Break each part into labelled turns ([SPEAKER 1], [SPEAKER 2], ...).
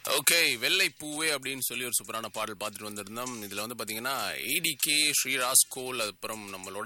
[SPEAKER 1] okay வெள்ளை பூவே அப்படின்னு சொல்லி ஒரு சூப்பரான பாடல் பார்த்துட்டு வந்திருந்தோம் இதுல வந்து பாத்தீங்கன்னா ஏடிகே ஸ்ரீராஸ் கோல் அப்புறம் நம்மளோட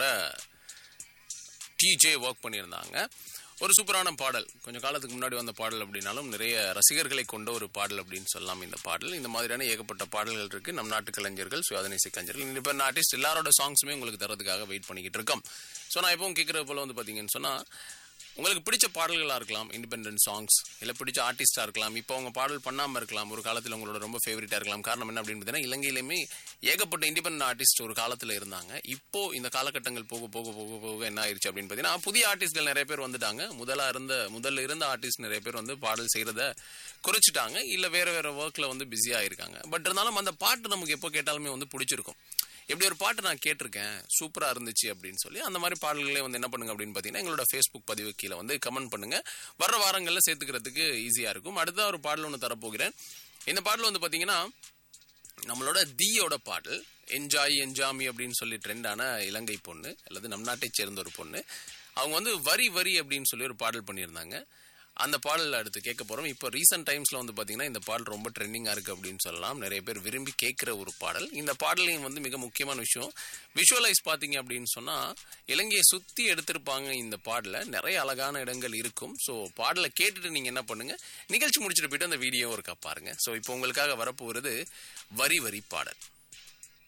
[SPEAKER 1] டிஜே ஒர்க் பண்ணியிருந்தாங்க ஒரு சூப்பரான பாடல் கொஞ்சம் காலத்துக்கு முன்னாடி வந்த பாடல் அப்படின்னாலும் நிறைய ரசிகர்களை கொண்ட ஒரு பாடல் அப்படின்னு சொல்லலாம் இந்த பாடல் இந்த மாதிரியான ஏகப்பட்ட பாடல்கள் இருக்கு நம் நாட்டு கலைஞர்கள் சுயாதனை இசை கலைஞர்கள் இண்டிபெண்ட் ஆர்டிஸ்ட் எல்லாரோட சாங்ஸுமே உங்களுக்கு தரதுக்காக வெயிட் பண்ணிக்கிட்டு இருக்கோம் ஸோ நான் எப்பவும் கேட்குற போல வந்து பார்த்தீங்கன்னு சொன்னா உங்களுக்கு பிடிச்ச பாடல்களாக இருக்கலாம் இண்டிபெண்டன்ட் சாங்ஸ் இல்லை பிடிச்ச ஆர்டிஸ்டாக இருக்கலாம் இப்போ அவங்க பாடல் பண்ணாமல் இருக்கலாம் ஒரு காலத்தில் உங்களோட ரொம்ப ஃபேவரட்டாக இருக்கலாம் காரணம் என்ன அப்படின்னு பார்த்தீங்கன்னா இலங்கையிலுமே ஏகப்பட்ட இண்டிபெண்டன்ட் ஆர்டிஸ்ட் ஒரு காலத்தில் இருந்தாங்க இப்போ இந்த காலகட்டங்கள் போக போக போக போக என்ன ஆயிடுச்சு அப்படின்னு பார்த்தீங்கன்னா புதிய ஆர்டிஸ்ட்கள் நிறைய பேர் வந்துட்டாங்க முதலா இருந்த முதல்ல இருந்த ஆர்டிஸ்ட் நிறைய பேர் வந்து பாடல் செய்கிறத குறைச்சிட்டாங்க இல்லை வேற வேற ஒர்க்கில் வந்து பிஸியாக இருக்காங்க பட் இருந்தாலும் அந்த பாட்டு நமக்கு எப்போ கேட்டாலுமே வந்து பிடிச்சிருக்கும் இப்படி ஒரு பாட்டு நான் கேட்டிருக்கேன் சூப்பரா இருந்துச்சு அப்படின்னு சொல்லி அந்த மாதிரி பாடல்களே வந்து என்ன பண்ணுங்க அப்படின்னு பார்த்தீங்கன்னா எங்களோட ஃபேஸ்புக் பதிவு கீழே வந்து கமெண்ட் பண்ணுங்க வர வாரங்களில் சேர்த்துக்கிறதுக்கு ஈஸியா இருக்கும் அடுத்த ஒரு பாடல் ஒன்று தரப்போகிறேன் இந்த பாடல் வந்து பார்த்தீங்கன்னா நம்மளோட தீயோட பாடல் என்ஜாய் என்ஜாமி அப்படின்னு சொல்லி ட்ரெண்டான இலங்கை பொண்ணு அல்லது நம் நாட்டை சேர்ந்த ஒரு பொண்ணு அவங்க வந்து வரி வரி அப்படின்னு சொல்லி ஒரு பாடல் பண்ணியிருந்தாங்க அந்த பாடல் அடுத்து கேட்க போறோம் இப்போ ரீசெண்ட் டைம்ஸ்ல வந்து பாத்தீங்கன்னா இந்த பாடல் ரொம்ப ட்ரெண்டிங்கா இருக்கு அப்படின்னு சொல்லலாம் நிறைய பேர் விரும்பி கேட்கிற ஒரு பாடல் இந்த பாடலையும் வந்து மிக முக்கியமான விஷயம் விஷுவலைஸ் பாத்தீங்க அப்படின்னு சொன்னா இலங்கையை சுத்தி எடுத்திருப்பாங்க இந்த பாடல நிறைய அழகான இடங்கள் இருக்கும் ஸோ பாடலை கேட்டுட்டு நீங்க என்ன பண்ணுங்க நிகழ்ச்சி முடிச்சுட்டு போயிட்டு அந்த வீடியோ ஒருக்கா பாருங்க ஸோ இப்போ உங்களுக்காக வரப்போகிறது வரி வரி பாடல்